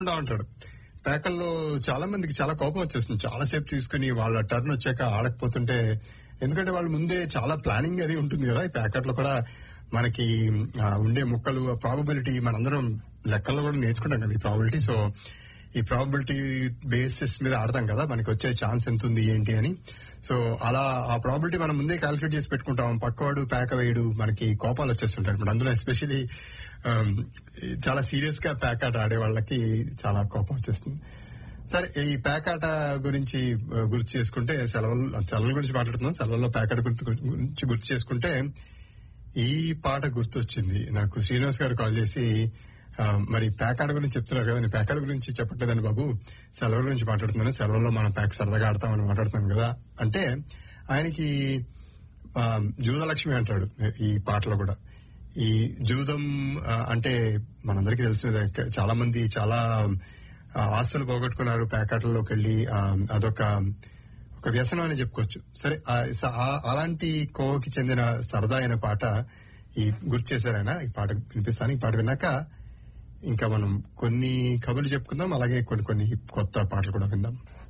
ఉంటా ఉంటాడు పేకల్లో చాలా మందికి చాలా కోపం వచ్చేస్తుంది చాలా సేపు తీసుకుని వాళ్ళ టర్న్ వచ్చాక ఆడకపోతుంటే ఎందుకంటే వాళ్ళు ముందే చాలా ప్లానింగ్ అది ఉంటుంది కదా ఈ ప్యాకెట్లో కూడా మనకి ఆ, ఉండే ముక్కలు ప్రాబబిలిటీ మనందరం లెక్కల్లో కూడా నేర్చుకుంటాం కదా ఈ ప్రాబిలిటీ సో ఈ ప్రాబిలిటీ బేసిస్ మీద ఆడతాం కదా మనకి వచ్చే ఛాన్స్ ఎంత ఉంది ఏంటి అని సో అలా ఆ ప్రాబిలిటీ మనం ముందే క్యాల్కులేట్ చేసి పెట్టుకుంటాం పక్కవాడు పేక వేయడు మనకి కోపాలు వచ్చేస్తుంటాయి ఇప్పుడు అందులో ఎస్పెషలీ చాలా సీరియస్ గా ప్యాక్ ఆట ఆడే వాళ్ళకి చాలా కోపం వచ్చేస్తుంది సరే ఈ ప్యాక్ ఆట గురించి ఆ, గుర్తు చేసుకుంటే సెలవులు సెలవుల గురించి మాట్లాడుతున్నాం సెలవుల్లో ప్యాక్ ఆట గుర్తు గురించి గుర్తు చేసుకుంటే ఈ పాట గుర్తొచ్చింది నాకు శ్రీనివాస్ గారు కాల్ చేసి ఆ, మరి ప్యాక్ ఆట గురించి చెప్తున్నారు కదా నేను ప్యాక్ ఆట గురించి చెప్పట్లేదని బాబు సెలవుల గురించి మాట్లాడుతున్నాను సెలవుల్లో మనం ప్యాక్ సరదాగా ఆడతామని మాట్లాడుతున్నాను కదా అంటే ఆయనకి ఆ, జూదలక్ష్మి అంటాడు ఈ పాటలో కూడా ఈ జూదం ఆ, అంటే మనందరికీ తెలిసినదే చాలా మంది చాలా ఆ, ఆస్తులు పోగొట్టుకున్నారు ప్యాకెట్లలోకి వెళ్ళి ఆ, అదొక ఒక వ్యసనం అని చెప్పుకోవచ్చు సరే ఆ, స- ఆ- అలాంటి కోవకి చెందిన సరదా అయిన పాట ఈ గుర్తు చేశారు ఆయన ఈ పాట వినిపిస్తాను ఈ పాట విన్నాక ఇంకా మనం కొన్ని కబుర్లు చెప్పుకుందాం అలాగే కొన్ని కొన్ని కొత్త పాటలు కూడా విందాం